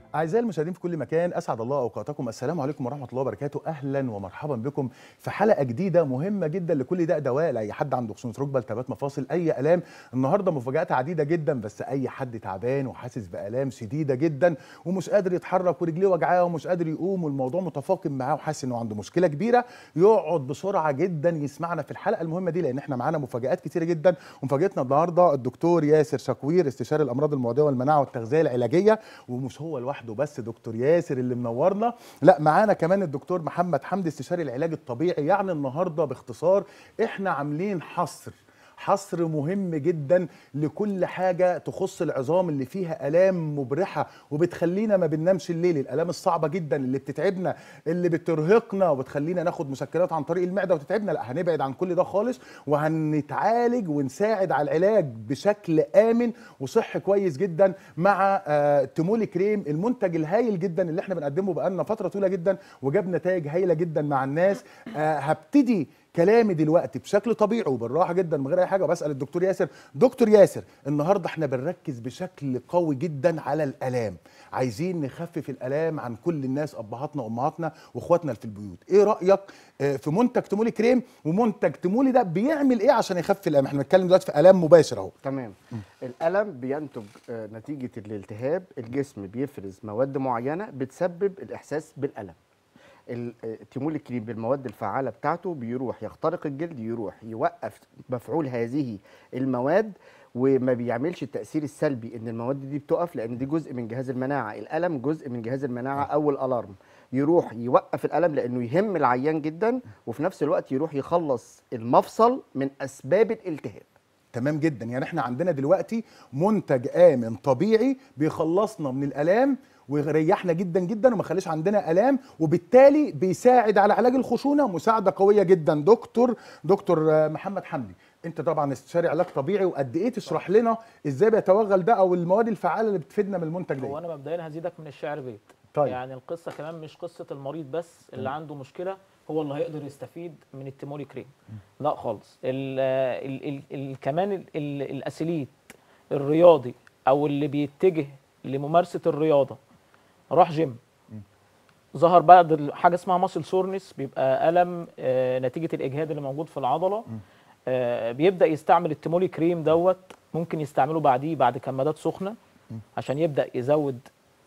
أعزائي المشاهدين في كل مكان أسعد الله أوقاتكم السلام عليكم ورحمة الله وبركاته أهلا ومرحبا بكم في حلقة جديدة مهمة جدا لكل داء دواء لأي حد عنده خشونة ركبة التهابات مفاصل أي آلام النهاردة مفاجآت عديدة جدا بس أي حد تعبان وحاسس بآلام شديدة جدا ومش قادر يتحرك ورجليه وجعاه ومش قادر يقوم والموضوع متفاقم معاه وحاسس إنه عنده مشكلة كبيرة يقعد بسرعة جدا يسمعنا في الحلقة المهمة دي لأن احنا معانا مفاجآت كتيرة جدا ومفاجأتنا النهاردة الدكتور ياسر شكوير استشاري الأمراض المعدية والمناعة والتغذية العلاجية ومش هو لوحده بس دكتور ياسر اللي منورنا لا معانا كمان الدكتور محمد حمدي استشاري العلاج الطبيعي يعني النهارده باختصار احنا عاملين حصر حصر مهم جدا لكل حاجه تخص العظام اللي فيها الام مبرحه وبتخلينا ما بننامش الليل الالام الصعبه جدا اللي بتتعبنا اللي بترهقنا وبتخلينا ناخد مسكنات عن طريق المعده وتتعبنا لا هنبعد عن كل ده خالص وهنتعالج ونساعد على العلاج بشكل امن وصحي كويس جدا مع آه تيمولي كريم المنتج الهايل جدا اللي احنا بنقدمه بقالنا فتره طويله جدا وجاب نتائج هايله جدا مع الناس آه هبتدي كلامي دلوقتي بشكل طبيعي وبالراحه جدا من غير اي حاجه بسال الدكتور ياسر دكتور ياسر النهارده احنا بنركز بشكل قوي جدا على الالام عايزين نخفف الالام عن كل الناس ابهاتنا وامهاتنا واخواتنا في البيوت ايه رايك في منتج تمولي كريم ومنتج تمولي ده بيعمل ايه عشان يخفف الالام احنا بنتكلم دلوقتي في الام مباشر اهو تمام الالم بينتج نتيجه الالتهاب الجسم بيفرز مواد معينه بتسبب الاحساس بالالم التيمول الكريم بالمواد الفعاله بتاعته بيروح يخترق الجلد يروح يوقف مفعول هذه المواد وما بيعملش التاثير السلبي ان المواد دي بتقف لان دي جزء من جهاز المناعه الالم جزء من جهاز المناعه او الالارم يروح يوقف الالم لانه يهم العيان جدا وفي نفس الوقت يروح يخلص المفصل من اسباب الالتهاب تمام جدا يعني احنا عندنا دلوقتي منتج امن طبيعي بيخلصنا من الالام ويريحنا جدا جدا وما يخليش عندنا الام وبالتالي بيساعد على علاج الخشونه مساعده قويه جدا دكتور دكتور محمد حمدي انت طبعا استشاري علاج طبيعي وقد ايه تشرح لنا ازاي بيتوغل ده او المواد الفعاله اللي بتفيدنا من المنتج ده هو انا مبدئيا هزيدك من الشعر بيت طيب. يعني القصه كمان مش قصه المريض بس اللي عنده مشكله هو اللي هيقدر يستفيد من التيمولي كريم لا خالص ال ال ال ال كمان ال ال الاسيليت الرياضي او اللي بيتجه لممارسه الرياضه راح جيم ظهر بعد حاجه اسمها ماسل سورنس بيبقى الم آه نتيجه الاجهاد اللي موجود في العضله آه بيبدا يستعمل التيمولي كريم دوت ممكن يستعمله بعديه بعد كمادات سخنه عشان يبدا يزود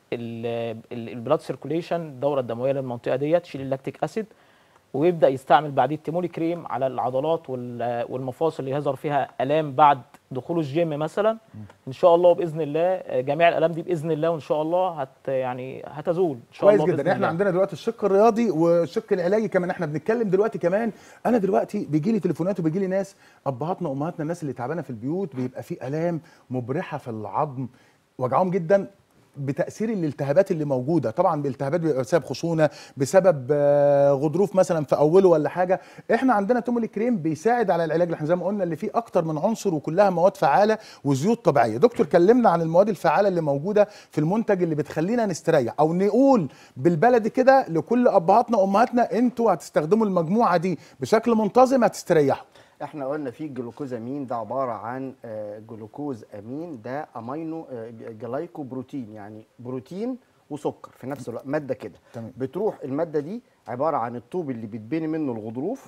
البلاد سيركوليشن الدوره الدمويه للمنطقه ديت تشيل اللاكتيك اسيد ويبدا يستعمل بعديه التيمولي كريم على العضلات والمفاصل اللي يظهر فيها الام بعد دخوله الجيم مثلا ان شاء الله باذن الله جميع الالام دي باذن الله وان شاء الله هت يعني هتزول ان شاء كويس الله جدا احنا الله. عندنا دلوقتي الشق الرياضي والشق العلاجي كمان احنا بنتكلم دلوقتي كمان انا دلوقتي بيجي لي تليفونات وبيجي لي ناس ابهاتنا وامهاتنا الناس اللي تعبانه في البيوت بيبقى في الام مبرحه في العظم وجعهم جدا بتاثير الالتهابات اللي موجوده طبعا الالتهابات بيبقى بسبب خشونه بسبب غضروف مثلا في اوله ولا حاجه احنا عندنا تومولي كريم بيساعد على العلاج اللي احنا زي ما قلنا اللي فيه اكتر من عنصر وكلها مواد فعاله وزيوت طبيعيه دكتور كلمنا عن المواد الفعاله اللي موجوده في المنتج اللي بتخلينا نستريح او نقول بالبلدي كده لكل ابهاتنا وامهاتنا انتوا هتستخدموا المجموعه دي بشكل منتظم هتستريحوا احنا قلنا في جلوكوزامين ده عباره عن جلوكوز امين ده امينو جلايكو بروتين يعني بروتين وسكر في نفس الوقت ماده كده بتروح الماده دي عباره عن الطوب اللي بيتبني منه الغضروف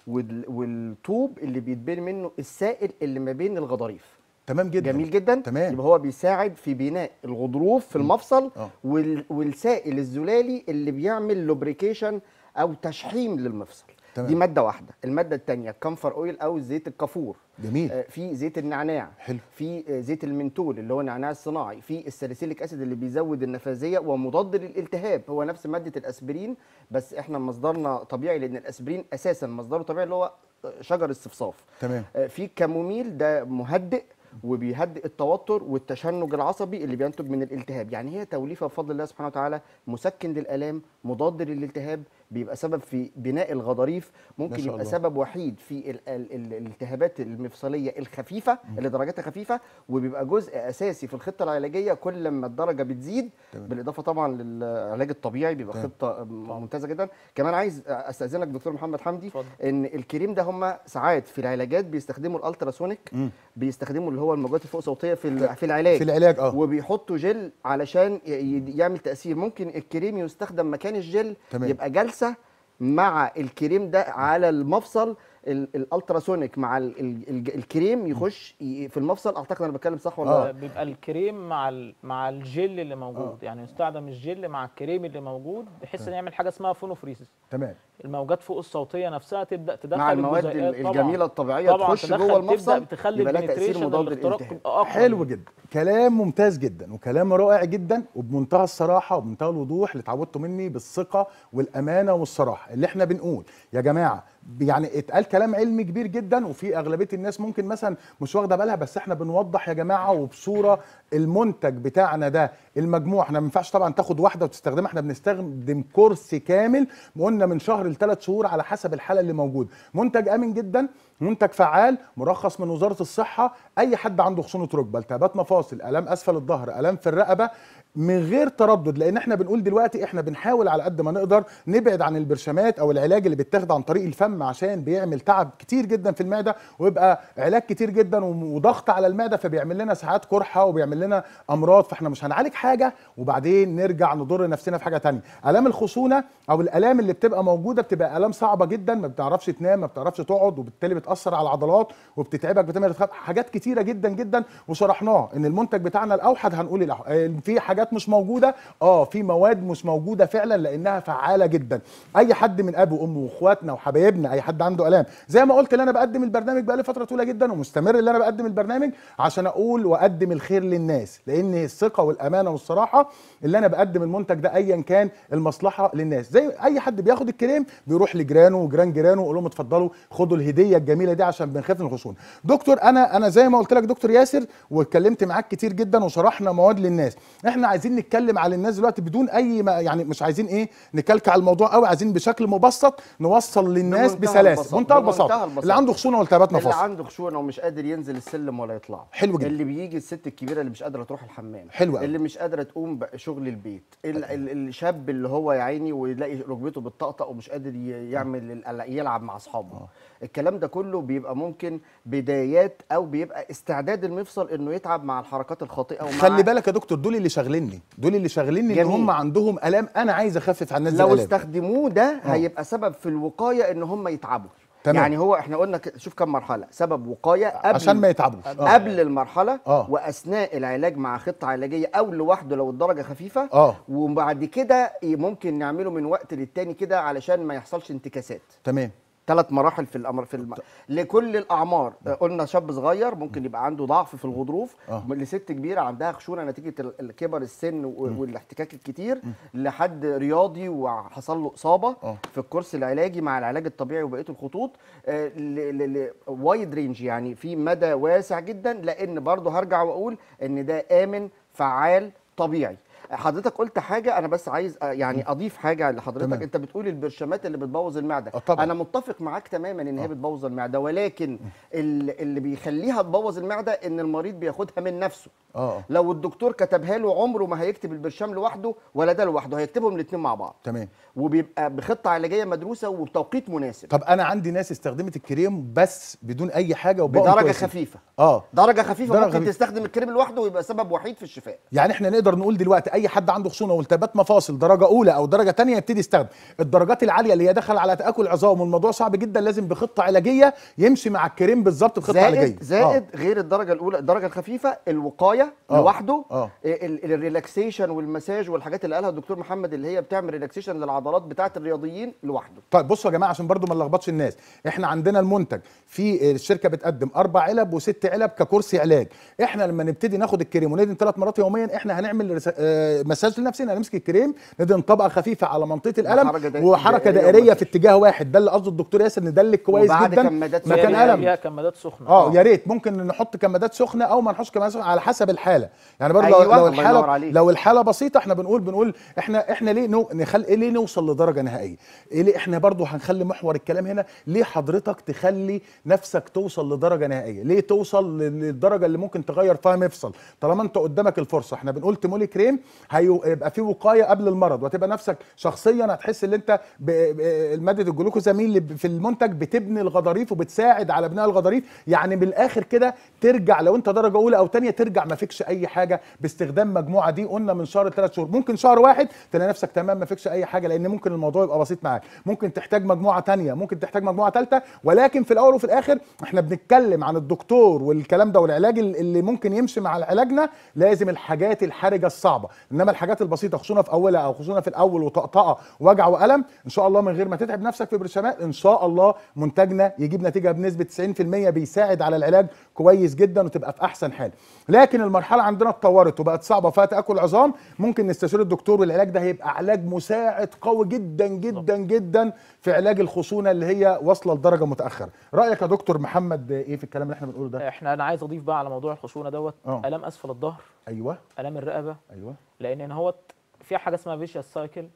والطوب اللي بيتبني منه السائل اللي ما بين الغضاريف تمام جدا جميل جدا تمام يبقى هو بيساعد في بناء الغضروف في المفصل أوه. والسائل الزلالي اللي بيعمل لوبريكيشن او تشحيم للمفصل تمام. دي ماده واحده الماده الثانيه كمفر اويل او زيت الكافور جميل آه في زيت النعناع حلو في آه زيت المنتول اللي هو النعناع الصناعي في الساليسيليك اسيد اللي بيزود النفاذيه ومضاد للالتهاب هو نفس ماده الاسبرين بس احنا مصدرنا طبيعي لان الاسبرين اساسا مصدره طبيعي اللي هو شجر الصفصاف تمام آه في كاموميل ده مهدئ وبيهدئ التوتر والتشنج العصبي اللي بينتج من الالتهاب يعني هي توليفه بفضل الله سبحانه وتعالى مسكن للالام مضاد للالتهاب بيبقى سبب في بناء الغضاريف ما ممكن شاء يبقى الله. سبب وحيد في ال- ال- ال- الالتهابات المفصليه الخفيفه اللي درجاتها خفيفه وبيبقى جزء اساسي في الخطه العلاجيه كل ما الدرجه بتزيد تمام. بالاضافه طبعا للعلاج الطبيعي بيبقى تمام. خطه ممتازه جدا كمان عايز استاذنك دكتور محمد حمدي اتفضل. ان الكريم ده هم ساعات في العلاجات بيستخدموا الالتراسونيك مم. بيستخدموا اللي هو الموجات الفوق صوتيه في ال- في العلاج في العلاج اه وبيحطوا جل علشان ي- ي- يعمل تاثير ممكن الكريم يستخدم مكان الجل تمام. يبقى جلسه مع الكريم ده على المفصل ال- الالتراسونيك مع ال- ال- الج- الكريم يخش ي- في المفصل اعتقد انا بتكلم صح ولا آه. لا؟ بيبقى الكريم مع ال... مع الجل اللي موجود آه. يعني يستخدم الجل مع الكريم اللي موجود بحيث ان يعمل حاجه اسمها فونوفريسيس تمام الموجات فوق الصوتيه نفسها تبدا تدخل مع المواد الجزيئات ال- طبعاً. الجميله الطبيعيه طبعا تخش تدخل جوه تبدا المفصل تخلي يبقى لها تاثير البنتريشن مضاد الاختراق للالتهاب يبقى اقوى حلو جدا كلام ممتاز جدا وكلام رائع جدا وبمنتهى الصراحه وبمنتهى الوضوح اللي اتعودتوا مني بالثقه والامانه والصراحه اللي احنا بنقول يا جماعه يعني اتقال كلام علمي كبير جدا وفي اغلبيه الناس ممكن مثلا مش واخده بالها بس احنا بنوضح يا جماعه وبصوره المنتج بتاعنا ده المجموع احنا ما ينفعش طبعا تاخد واحده وتستخدمها احنا بنستخدم كورس كامل قلنا من شهر لثلاث شهور على حسب الحاله اللي موجود منتج امن جدا منتج فعال مرخص من وزاره الصحه اي حد عنده خشونه ركبه التهابات مفاصل الام اسفل الظهر الام في الرقبه من غير تردد لان احنا بنقول دلوقتي احنا بنحاول على قد ما نقدر نبعد عن البرشامات او العلاج اللي بيتاخد عن طريق الفم عشان بيعمل تعب كتير جدا في المعده ويبقى علاج كتير جدا وضغط على المعده فبيعمل لنا ساعات قرحه وبيعمل لنا امراض فاحنا مش هنعالج حاجه وبعدين نرجع نضر نفسنا في حاجه تانية الام الخشونه او الالام اللي بتبقى موجوده بتبقى الام صعبه جدا ما بتعرفش تنام ما بتعرفش تقعد وبالتالي بتاثر على العضلات وبتتعبك بتعمل ارتخاء حاجات كتيره جدا جدا وشرحناه ان المنتج بتاعنا الاوحد هنقول الأوحد. آه، في حاجات مش موجوده اه في مواد مش موجوده فعلا لانها فعاله جدا اي حد من اب وام واخواتنا وحبايبنا اي حد عنده الام زي ما قلت ان انا بقدم البرنامج بقالي فتره طويله جدا ومستمر ان انا بقدم البرنامج عشان اقول واقدم الخير للناس لان الثقه والامانه والصراحه اللي انا بقدم المنتج ده ايا كان المصلحه للناس زي اي حد بياخد الكريم بيروح لجيرانه وجيران جيرانه ويقول لهم اتفضلوا خدوا الهديه الجميله دي عشان بنخاف من الخشونه دكتور انا انا زي ما قلت لك دكتور ياسر واتكلمت معاك كتير جدا وشرحنا مواد للناس احنا عايزين نتكلم على الناس دلوقتي بدون اي ما يعني مش عايزين ايه نكلكع الموضوع قوي عايزين بشكل مبسط نوصل للناس بمنتهى بسلاسه البساطة. منتهى بمنتهى البساطه البساطة. اللي عنده خشونه والتهابات اللي مفاصل عنده خشونه ومش قادر ينزل السلم ولا يطلع حلو جدا. اللي بيجي الست الكبيره اللي مش قادره تروح الحمام حلو أوي. اللي مش قادره تقوم بشغل البيت ال- ال- الشاب اللي هو يا عيني ويلاقي ركبته بتطقطق ومش قادر ي- يعمل ال- يلعب مع اصحابه الكلام ده كله بيبقى ممكن بدايات او بيبقى استعداد المفصل انه يتعب مع الحركات الخاطئه ومع خلي بالك يا دكتور دول اللي شاغليني دول اللي شاغليني ان جميل. هم عندهم الام انا عايز اخفف عن الناس دي لو الآلام. استخدموه ده هيبقى سبب في الوقايه ان هم يتعبوا تمام. يعني هو احنا قلنا ك- شوف كم مرحله سبب وقايه قبل عشان ما يتعبوش آه. قبل المرحله آه. واثناء العلاج مع خطه علاجيه او لوحده لو الدرجه خفيفه آه. وبعد كده ممكن نعمله من وقت للتاني كده علشان ما يحصلش انتكاسات تمام ثلاث مراحل في الامر في الم... لكل الاعمار قلنا شاب صغير ممكن يبقى عنده ضعف في الغضروف آه. لست كبيره عندها خشونه نتيجه ال- الكبر السن و- والاحتكاك الكتير لحد رياضي وحصل له اصابه آه. في الكورس العلاجي مع العلاج الطبيعي وبقيه الخطوط وايد رينج يعني في مدى واسع جدا لان برضه هرجع واقول ان ده امن فعال طبيعي حضرتك قلت حاجه انا بس عايز آه، يعني اضيف حاجه لحضرتك تمام. انت بتقول البرشامات اللي بتبوظ المعده آه، طبعاً. انا متفق معاك تماما ان هي بتبوظ المعده ولكن ال- اللي بيخليها تبوظ المعده ان المريض بياخدها من نفسه اه لو الدكتور كتبها له عمره ما هيكتب البرشام لوحده ولا ده لوحده هيكتبهم الاثنين مع بعض تمام وبيبقى بخطه علاجيه مدروسه وبتوقيت مناسب طب انا عندي ناس استخدمت الكريم بس بدون اي حاجه وبقوا بدرجه كويسين. خفيفه اه درجه خفيفه درجة ممكن خفيفة. تستخدم الكريم لوحده ويبقى سبب وحيد في الشفاء يعني احنا نقدر نقول دلوقتي اي حد عنده خشونه والتهابات مفاصل درجه اولى او درجه ثانيه يبتدي يستخدم الدرجات العاليه اللي هي دخل على تاكل عظام والموضوع صعب جدا لازم بخطه علاجيه يمشي مع الكريم بالظبط بخطه علاجيه زائد زائد غير الدرجه الاولى الدرجه الخفيفه الوقايه آه. لوحده آه. ال- ال- الريلاكسيشن والمساج والحاجات اللي قالها الدكتور محمد اللي هي بتعمل ريلاكسيشن للعضلات بتاعه الرياضيين لوحده طيب بصوا يا جماعه عشان برضو ما نلخبطش الناس احنا عندنا المنتج في الشركه بتقدم اربع علب وست علب ككورس علاج احنا لما نبتدي ناخد الكريم وندهن ثلاث مرات يوميا احنا هنعمل رس- آه، آه، مساج لنفسنا نمسك الكريم ندهن طبقه خفيفه على منطقه الالم وحركة دا- وحركه دائرية دائريه ومساج. في اتجاه واحد ده اللي قصده الدكتور ياسر ندلك كويس وبعد جدا كمادات مكان سخنة. الم فيها كمادات سخنه اه آه. يا ريت ممكن نحط كمادات سخنه او ما نحطش كمادات سخنه على حسب الحاله يعني برضه أيوة، لو, لو الله ينور الحاله عليك. لو الحاله بسيطه احنا بنقول بنقول احنا احنا ليه نو نخل إيه ليه نوصل لدرجه نهائيه إيه ليه احنا برضه هنخلي محور الكلام هنا ليه حضرتك تخلي نفسك توصل لدرجه نهائيه ليه توصل لل- للدرجه اللي ممكن تغير فيها مفصل طالما انت قدامك الفرصه احنا بنقول تيمولي كريم هيبقى في وقايه قبل المرض وهتبقى نفسك شخصيا هتحس ان انت ب- ب- ماده الجلوكوزامين اللي ب- في المنتج بتبني الغضاريف وبتساعد على بناء الغضاريف يعني من الاخر كده ترجع لو انت درجه اولى او ثانيه ترجع ما فيكش اي حاجه باستخدام مجموعه دي قلنا من شهر لثلاث شهور ممكن شهر واحد تلاقي نفسك تمام ما فيكش اي حاجه لان ممكن الموضوع يبقى بسيط معاك ممكن تحتاج مجموعه ثانيه ممكن تحتاج مجموعه ثالثه ولكن في الاول وفي الاخر احنا بنتكلم عن الدكتور والكلام ده والعلاج ال- اللي ممكن يمشي مع علاجنا لازم الحاجات الحرجه الصعبه انما الحاجات البسيطه خصوصا في اولها او خصوصا في الاول وطقطقه وجع والم ان شاء الله من غير ما تتعب نفسك في برشامات ان شاء الله منتجنا يجيب نتيجه بنسبه 90% بيساعد على العلاج كويس جدا وتبقى في احسن حال لكن المرحله عندنا اتطورت وبقت صعبه وفيها تاكل عظام ممكن نستشير الدكتور والعلاج ده هيبقى علاج مساعد قوي جدا جدا جدا في علاج الخشونه اللي هي واصله لدرجه متاخره رايك يا دكتور محمد ايه في الكلام اللي احنا بنقوله ده احنا انا عايز اضيف بقى على موضوع الخشونه دوت آه. الام اسفل الظهر ايوه الام الرقبه ايوه لان هنا هوت في حاجه اسمها فيشيوس سايكل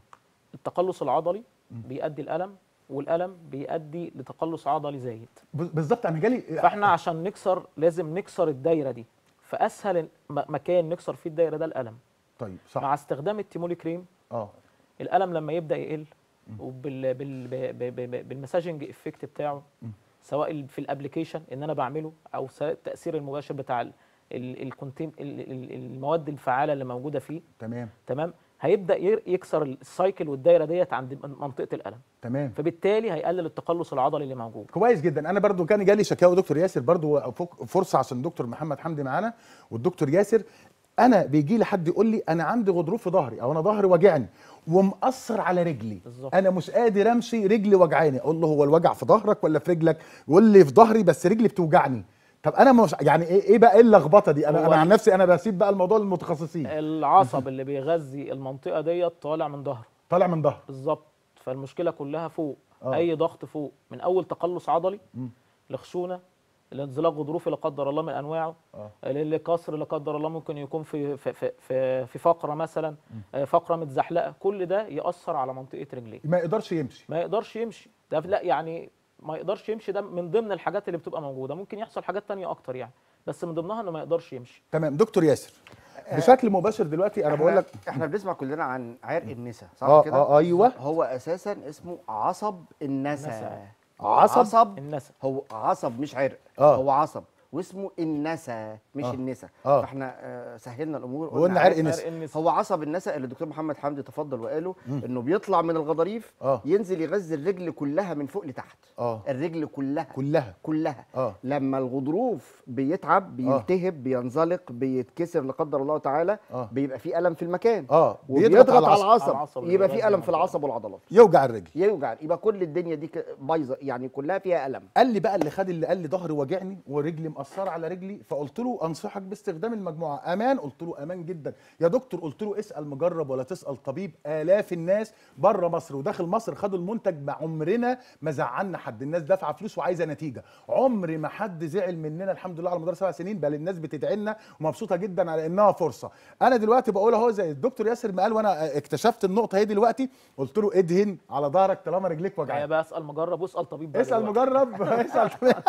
التقلص العضلي بيؤدي الالم والالم بيؤدي لتقلص عضلي زايد ب- بالظبط انا جالي فاحنا عشان نكسر لازم نكسر الدايره دي فاسهل م- مكان نكسر فيه الدايره ده الالم طيب صح مع استخدام التيمولي كريم اه الالم لما يبدا يقل وبال بال ب- ب- ب- بالمساجنج افكت بتاعه سواء ال- في الابلكيشن ان انا بعمله او سواء التاثير المباشر بتاع ال- ال- الكونتين ال- ال- المواد الفعاله اللي موجوده فيه تمام تمام هيبدا ير- يكسر السايكل والدايره ديت عند من- منطقه الالم تمام فبالتالي هيقلل التقلص العضلي اللي موجود كويس جدا انا برضو كان جالي شكاوى دكتور ياسر برضو فك- فرصه عشان دكتور محمد حمدي معانا والدكتور ياسر انا بيجي لي حد يقول لي انا عندي غضروف في ظهري او انا ظهري واجعني ومأثر على رجلي بالظبط. انا مش قادر امشي رجلي وجعاني اقول له هو الوجع في ظهرك ولا في رجلك يقول لي في ظهري بس رجلي بتوجعني طب انا مش يعني ايه ايه بقى ايه اللخبطه دي انا هو انا عن نفسي انا بسيب بقى الموضوع للمتخصصين العصب اللي بيغذي المنطقه ديت طالع من ظهره طالع من ظهر بالظبط فالمشكله كلها فوق آه. اي ضغط فوق من اول تقلص عضلي مم. لخشونه لانزلاق غضروفي لا قدر الله من انواعه آه. لكسر لا قدر الله ممكن يكون في في في في, في فقره مثلا آه، فقره متزحلقه كل ده ياثر على منطقه رجليه ما يقدرش يمشي ما يقدرش يمشي ده لا يعني ما يقدرش يمشي ده من ضمن الحاجات اللي بتبقى موجوده ممكن يحصل حاجات تانية اكتر يعني بس من ضمنها انه ما يقدرش يمشي تمام دكتور ياسر بشكل مباشر دلوقتي انا بقول لك احنا بنسمع كلنا عن عرق النسا صح آه، كده آه، أيوة. هو اساسا اسمه عصب النسا النسا. عصب؟ عصب النسا هو عصب مش عرق آه. هو عصب واسمه النسا مش آه. النسا آه. فاحنا آه، سهلنا الامور وقلنا عرق النسا. عرق النسا. هو عصب النسا اللي الدكتور محمد حمدي تفضل وقاله انه بيطلع من الغضاريف آه. ينزل يغذي الرجل كلها من فوق لتحت اه الرجل كلها كلها كلها اه لما الغضروف بيتعب بيلتهب بينزلق بيتكسر لا قدر الله تعالى آه. بيبقى في الم في المكان اه وبيضغط على العصب. العصب, على العصب يبقى في اللي الم في بيغذي العصب والعضلات يوجع الرجل يوجع يبقى كل الدنيا دي ك- بايظه يعني كلها فيها الم قال لي بقى اللي خد اللي قال لي ظهري واجعني ورجلي مقصره على رجلي فقلت له انصحك باستخدام المجموعه امان قلت له امان جدا يا دكتور قلت له اسال مجرب ولا تسال طبيب الاف الناس بره مصر وداخل مصر خدوا المنتج ما عمرنا ما زعلنا حد الناس دافعه فلوس وعايزه نتيجه عمري ما حد زعل مننا الحمد لله على مدار سبع سنين بل الناس بتدعي لنا ومبسوطه جدا على انها فرصه انا دلوقتي بقول اهو زي الدكتور ياسر ما قال وانا اكتشفت النقطه هي دلوقتي قلت له ادهن على ظهرك طالما رجليك يعني وجعانه بقى اسال مجرب واسال طبيب بقى اسال دلوقتي. مجرب اسال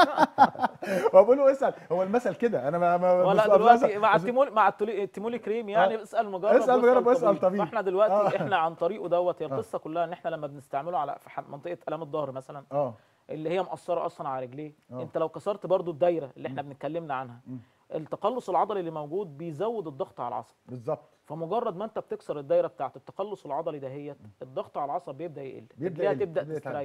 وبقول له اسال هو المثل كده انا ما ما ولا مش- دلوقتي مش- مع التيمول مع التولي- التيمولي كريم يعني آه. اسال مجرب اسأل مجرب واسأل طبيب. فاحنا دلوقتي آه. احنا عن طريقه دوت هي القصه كلها ان احنا لما بنستعمله على في ح- منطقه الام الظهر مثلا اه اللي هي مأثره اصلا على رجليه آه. انت لو كسرت برضو الدايره اللي احنا بنتكلمنا عنها التقلص العضلي اللي موجود بيزود الضغط على العصب بالظبط فمجرد ما انت بتكسر الدايره بتاعت التقلص العضلي دهيت الضغط على العصب بيبدا يقل بيبدأ رجليها يقل، تبدا بيبدأ يتعب. تستريح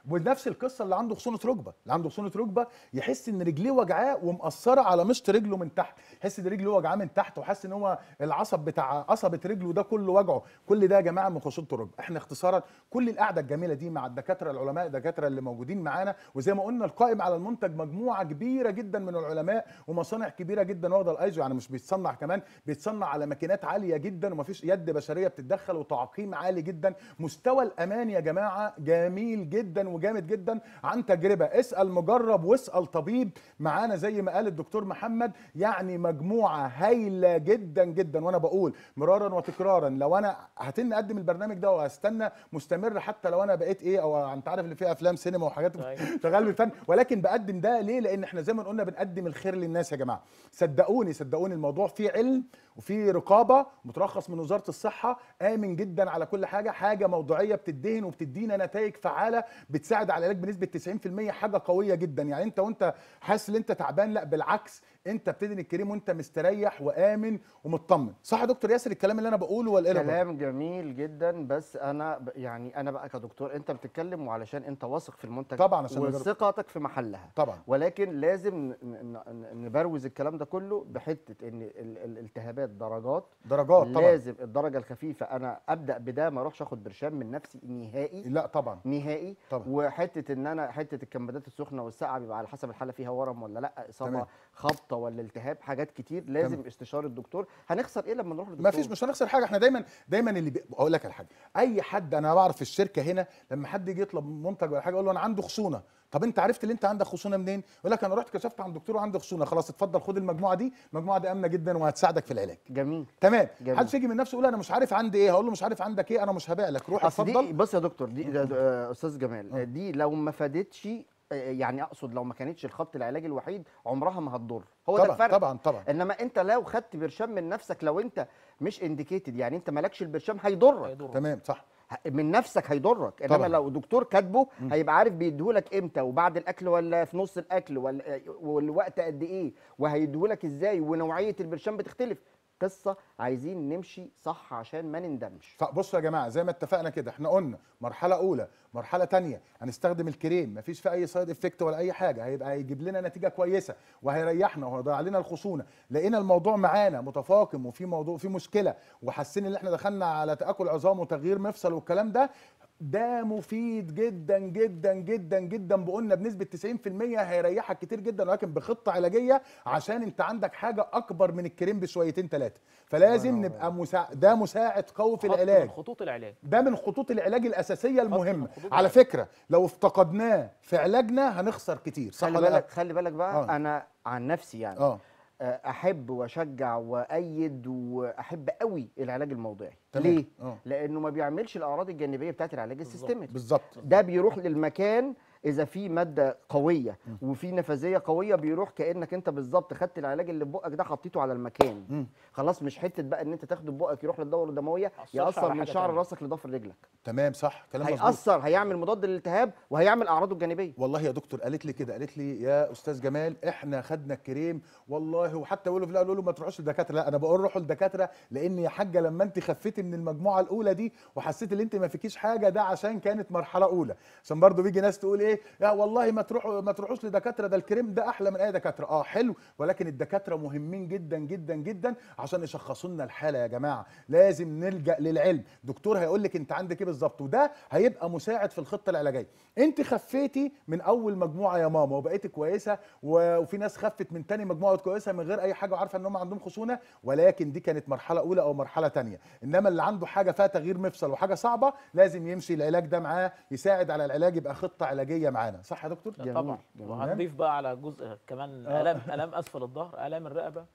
ونفس القصه اللي عنده خصونه ركبه اللي عنده خصونه ركبه يحس ان رجليه وجعاه ومأثره على مشط رجله من تحت يحس ان رجله وجعاه من تحت وحاسس ان هو العصب بتاع قصبه رجله ده كله وجعه كل ده يا جماعه من خصونه الركبه احنا اختصارا كل القعده الجميله دي مع الدكاتره العلماء الدكاتره اللي موجودين معانا وزي ما قلنا القائم على المنتج مجموعه كبيره جدا من العلماء ومصانع كبيره جدا واخده الايزو يعني مش بيتصنع كمان بيتصنع على ماكينات عاليه جدا ومفيش يد بشريه بتتدخل وتعقيم عالي جدا مستوى الامان يا جماعه جميل جدا وجامد جدا عن تجربه اسال مجرب واسال طبيب معانا زي ما قال الدكتور محمد يعني مجموعه هايله جدا جدا وانا بقول مرارا وتكرارا لو انا هتن اقدم البرنامج ده وهستنى مستمر حتى لو انا بقيت ايه او انت عارف اللي فيه افلام سينما وحاجات أيوة. شغال بالفن ولكن بقدم ده ليه لان احنا زي ما قلنا بنقدم الخير للناس يا جماعه صدقوني صدقوني الموضوع فيه علم وفيه رقابه مترخص من وزاره الصحه امن جدا على كل حاجه حاجه موضوعيه بتدهن وبتدينا نتائج فعاله بتساعد على العلاج بنسبه 90% حاجه قويه جدا يعني انت وانت حاسس ان انت تعبان لا بالعكس انت بتدهن الكريم وانت مستريح وامن ومطمن صح يا دكتور ياسر الكلام اللي انا بقوله ولا ايه يا بابا؟ كلام جميل جدا بس انا ب- يعني انا بقى كدكتور انت بتتكلم وعلشان انت واثق في المنتج طبعاً عشان نجرب. وثقتك في محلها طبعا ولكن لازم ن- ن- ن- نبروز الكلام ده كله بحته ان ال- ال- الالتهابات درجات درجات طبعا لازم الدرجه الخفيفه انا ابدا بده ما اروحش اخد برشام من نفسي نهائي لا طبعا نهائي طبعا. وحته ان انا حته الكمادات السخنه والساقعه بيبقى على حسب الحاله فيها ورم ولا لا اصابه تمام. خبطه ولا التهاب حاجات كتير لازم تمام. استشاره الدكتور هنخسر ايه لما نروح للدكتور ما فيش مش هنخسر حاجه احنا دايما دايما اللي بي... اقول لك على حاجه اي حد انا بعرف في الشركه هنا لما حد يجي يطلب منتج ولا حاجه اقول له انا عندي خصونه طب انت عرفت اللي انت عندك خصونه منين يقول لك انا رحت كشفت عند دكتور وعندي خصونه خلاص اتفضل خد المجموعه دي المجموعه دي امنه جدا وهتساعدك في العلاج جميل تمام جميل. محدش يجي من نفسه يقول انا مش عارف عندي ايه هقول له مش عارف عندك ايه انا مش هبيع لك روح اصل دي اتفضل بص يا دكتور دي ده ده- آه، استاذ جمال آه. آه، دي لو ما فادتش آه، يعني اقصد لو ما كانتش الخط العلاجي الوحيد عمرها ما هتضر هو ده طبعا الفرق طبعا طبعا انما انت لو خدت برشام من نفسك لو انت مش انديكيتد يعني انت مالكش البرشام هيضرك هيضر. تمام صح ه- من نفسك هيضرك انما طبعاً. لو دكتور كاتبه هيبقى عارف بيديهولك امتى وبعد الاكل ولا في نص الاكل ولا والوقت قد ايه وهيديهولك ازاي ونوعيه البرشام بتختلف قصه عايزين نمشي صح عشان ما نندمش فبصوا يا جماعه زي ما اتفقنا كده احنا قلنا مرحله اولى مرحله تانية هنستخدم الكريم مفيش فيه اي سايد افكت ولا اي حاجه هيبقى هيجيب لنا نتيجه كويسه وهيريحنا وهيضيع لنا الخشونه لقينا الموضوع معانا متفاقم وفي موضوع في مشكله وحاسين ان احنا دخلنا على تاكل عظام وتغيير مفصل والكلام ده ده مفيد جدا جدا جدا جدا بقولنا بنسبه 90% هيريحك كتير جدا ولكن بخطه علاجيه عشان انت عندك حاجه اكبر من الكريم بشويتين ثلاثه فلازم الله نبقى مسا... ده مساعد قوي في خط من العلاج خطوط العلاج ده من خطوط العلاج الاساسيه المهمه خطوط على العلاج. فكره لو افتقدناه في علاجنا هنخسر كتير صح خلي ولا لا بالك خلي بالك بقى آه. انا عن نفسي يعني اه آه، احب واشجع وايد واحب قوي العلاج الموضعي تمام. ليه آه. لانه ما بيعملش الاعراض الجانبيه بتاعت العلاج السيستمي بالظبط ده بيروح للمكان اذا في ماده قويه وفي نفاذيه قويه بيروح كانك انت بالظبط خدت العلاج اللي في بقك ده حطيته على المكان مم. خلاص مش حته بقى ان انت تاخده في بقك يروح للدوره الدمويه يأثرش ياثر على من حاجة شعر تانية. راسك لضفر رجلك تمام صح كلام مظبوط هيأثر هيعمل مضاد للالتهاب وهيعمل اعراضه الجانبيه والله يا دكتور قالت لي كده قالت لي يا استاذ جمال احنا خدنا الكريم والله وحتى يقولوا في الأول يقولوا ما تروحوش للدكاتره لا انا بقول روحوا للدكاتره لان يا حاجه لما انت خفيتي من المجموعه الاولى دي وحسيت ان انت ما فيكيش حاجه ده عشان كانت مرحله اولى عشان برضو بيجي ناس تقول ايه يا والله ما تروحوا ما تروحوش لدكاتره ده الكريم ده احلى من اي دكاتره اه حلو ولكن الدكاتره مهمين جدا جدا جدا عشان يشخصوا لنا الحاله يا جماعه لازم نلجا للعلم دكتور هيقول لك انت عندك ايه بالظبط وده هيبقى مساعد في الخطه العلاجيه انت خفيتي من اول مجموعه يا ماما وبقيتي كويسه و- وفي ناس خفت من تاني مجموعه كويسه من غير اي حاجه وعارفه ان هم عندهم خشونه ولكن دي كانت مرحله اولى او مرحله تانية انما اللي عنده حاجه فيها تغيير مفصل وحاجه صعبه لازم يمشي العلاج ده معاه يساعد على العلاج يبقى خطه علاجيه معانا صح يا دكتور جميل، طبعا جميل. وهنضيف بقى على جزء كمان آه. الام الام اسفل الظهر الام الرقبه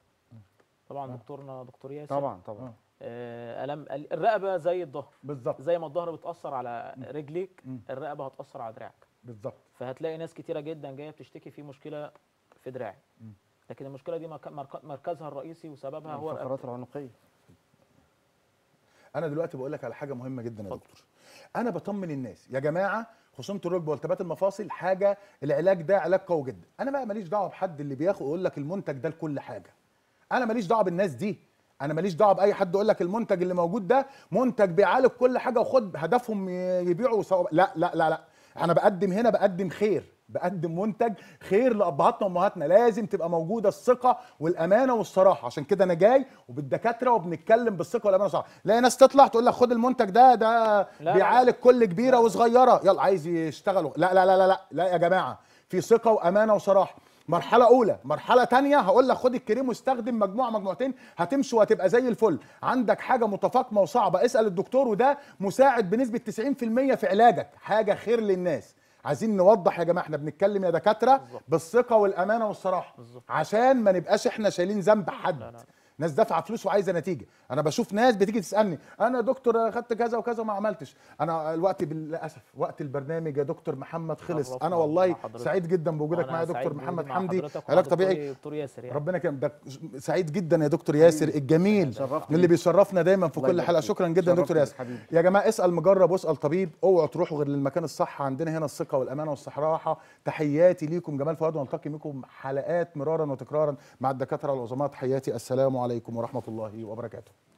طبعا دكتورنا دكتور ياسر طبعا طبعا آه، الام ال- الرقبه زي الظهر بالظبط زي ما الظهر بتاثر على رجليك مم. الرقبه هتاثر على دراعك بالظبط فهتلاقي ناس كتيره جدا جايه بتشتكي في مشكله في دراعي مم. لكن المشكله دي مرك- مرك- مركزها الرئيسي وسببها هو الرقبة. الفقرات العنقيه انا دلوقتي بقول لك على حاجه مهمه جدا يا اتفضل. دكتور انا بطمن الناس يا جماعه خصومه الركبه والتبات المفاصل حاجه العلاج ده علاج قوي جدا انا بقى ماليش دعوه بحد اللي بياخد يقول لك المنتج ده لكل حاجه انا ماليش دعوه بالناس دي انا ماليش دعوه باي حد يقول لك المنتج اللي موجود ده منتج بيعالج كل حاجه وخد هدفهم ي- يبيعوا سوا لا لا لا لا انا بقدم هنا بقدم خير بقدم منتج خير لابهاتنا وامهاتنا لازم تبقى موجوده الثقه والامانه والصراحه عشان كده انا جاي وبالدكاتره وبنتكلم بالثقه والامانه والصراحه لا ناس تطلع تقول لك خد المنتج ده ده لا. بيعالج كل كبيره وصغيره يلا عايز يشتغلوا لا لا لا لا لا, لا يا جماعه في ثقه وامانه وصراحه مرحلة أولى، مرحلة تانية هقول لك خد الكريم واستخدم مجموعة مجموعتين هتمشي وهتبقى زي الفل، عندك حاجة متفاقمة وصعبة اسأل الدكتور وده مساعد بنسبة 90% في علاجك، حاجة خير للناس. عايزين نوضح يا جماعة احنا بنتكلم يا دكاترة بالظبط. بالثقة والأمانة والصراحة بالظبط. عشان ما نبقاش احنا شايلين ذنب حد. لا، لا. ناس دافعه فلوس وعايزه نتيجه انا بشوف ناس بتيجي تسالني انا يا دكتور خدت كذا وكذا وما عملتش انا الوقت للاسف وقت البرنامج يا دكتور محمد خلص شرفنا انا والله مع حضرتك. سعيد جدا بوجودك أنا معايا يا سعيد دكتور بوجودي محمد مع حمدي حضرتك علاج ومع طبيعي دكتور- دكتور ياسر يعني ربنا يكرمك ده سعيد جدا يا دكتور ياسر الجميل شرفتني. اللي بيشرفنا دايما في الله كل يبارك حلقه فيك. شكرا جدا يا دكتور شرفتني ياسر حبيبي. يا جماعه اسال مجرب واسال طبيب اوعوا تروحوا غير للمكان الصح عندنا هنا الثقه والامانه والصراحه تحياتي ليكم جمال فؤاد ونلتقي بكم حلقات مرارا وتكرارا مع الدكاتره العظماء تحياتي السلام عليكم ورحمه الله وبركاته